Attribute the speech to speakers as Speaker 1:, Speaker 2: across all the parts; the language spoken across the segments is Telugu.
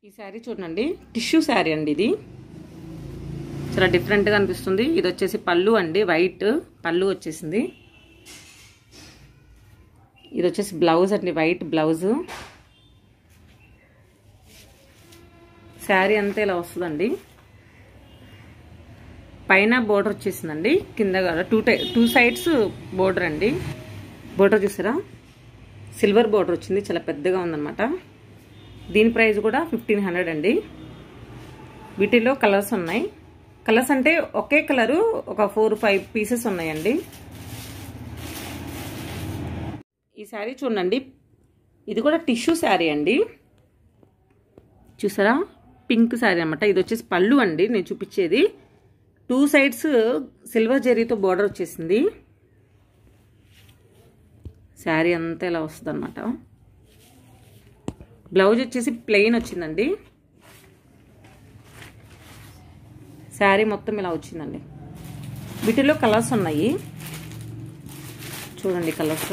Speaker 1: ఈ శారీ చూడండి టిష్యూ శారీ అండి ఇది చాలా డిఫరెంట్గా అనిపిస్తుంది ఇది వచ్చేసి పళ్ళు అండి వైట్ పళ్ళు వచ్చేసింది ఇది వచ్చేసి బ్లౌజ్ అండి వైట్ బ్లౌజు శారీ అంతా ఇలా వస్తుందండి పైన బోర్డర్ వచ్చేసిందండి కింద టూ టై టూ సైడ్స్ బోర్డర్ అండి బోర్డర్ చూసారా సిల్వర్ బోర్డర్ వచ్చింది చాలా పెద్దగా ఉందన్నమాట దీని ప్రైస్ కూడా ఫిఫ్టీన్ హండ్రెడ్ అండి వీటిలో కలర్స్ ఉన్నాయి కలర్స్ అంటే ఒకే కలరు ఒక ఫోర్ ఫైవ్ పీసెస్ ఉన్నాయండి ఈ శారీ చూడండి ఇది కూడా టిష్యూ శారీ అండి చూసారా పింక్ శారీ అనమాట ఇది వచ్చేసి పళ్ళు అండి నేను చూపించేది టూ సైడ్స్ సిల్వర్ జరీతో బార్డర్ వచ్చేసింది శారీ అంతా ఇలా వస్తుంది అనమాట బ్లౌజ్ వచ్చేసి ప్లెయిన్ వచ్చిందండి శారీ మొత్తం ఇలా వచ్చిందండి వీటిలో కలర్స్ ఉన్నాయి చూడండి కలర్స్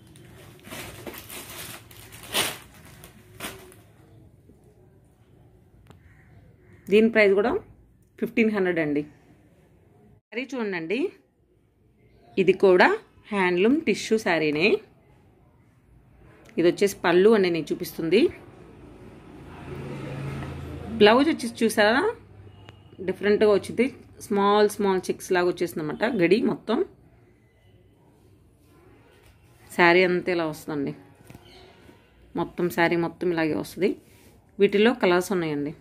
Speaker 1: దీని ప్రైస్ కూడా ఫిఫ్టీన్ హండ్రెడ్ అండి శారీ చూడండి ఇది కూడా హ్యాండ్లూమ్ టిష్యూ శారీనే ఇది వచ్చేసి పళ్ళు అని నేను చూపిస్తుంది బ్లౌజ్ వచ్చేసి చూసారా డిఫరెంట్గా వచ్చింది స్మాల్ స్మాల్ చెక్స్ లాగా వచ్చేసింది అనమాట గడి మొత్తం శారీ అంతా ఇలా వస్తుందండి మొత్తం శారీ మొత్తం ఇలాగే వస్తుంది వీటిలో కలర్స్ ఉన్నాయండి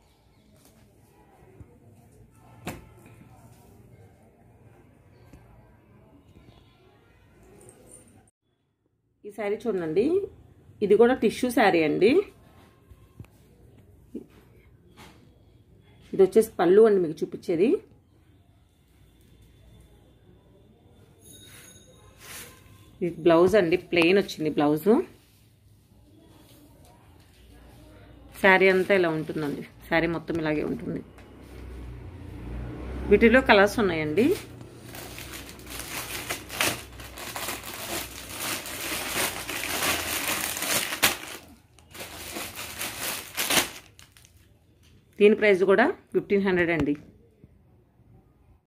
Speaker 1: ఈ శారీ చూడండి ఇది కూడా టిష్యూ శారీ అండి ఇది వచ్చేసి పళ్ళు అండి మీకు చూపించేది ఇది బ్లౌజ్ అండి ప్లెయిన్ వచ్చింది బ్లౌజు శారీ అంతా ఇలా ఉంటుందండి శారీ మొత్తం ఇలాగే ఉంటుంది వీటిలో కలర్స్ ఉన్నాయండి దీని ప్రైస్ కూడా ఫిఫ్టీన్ హండ్రెడ్ అండి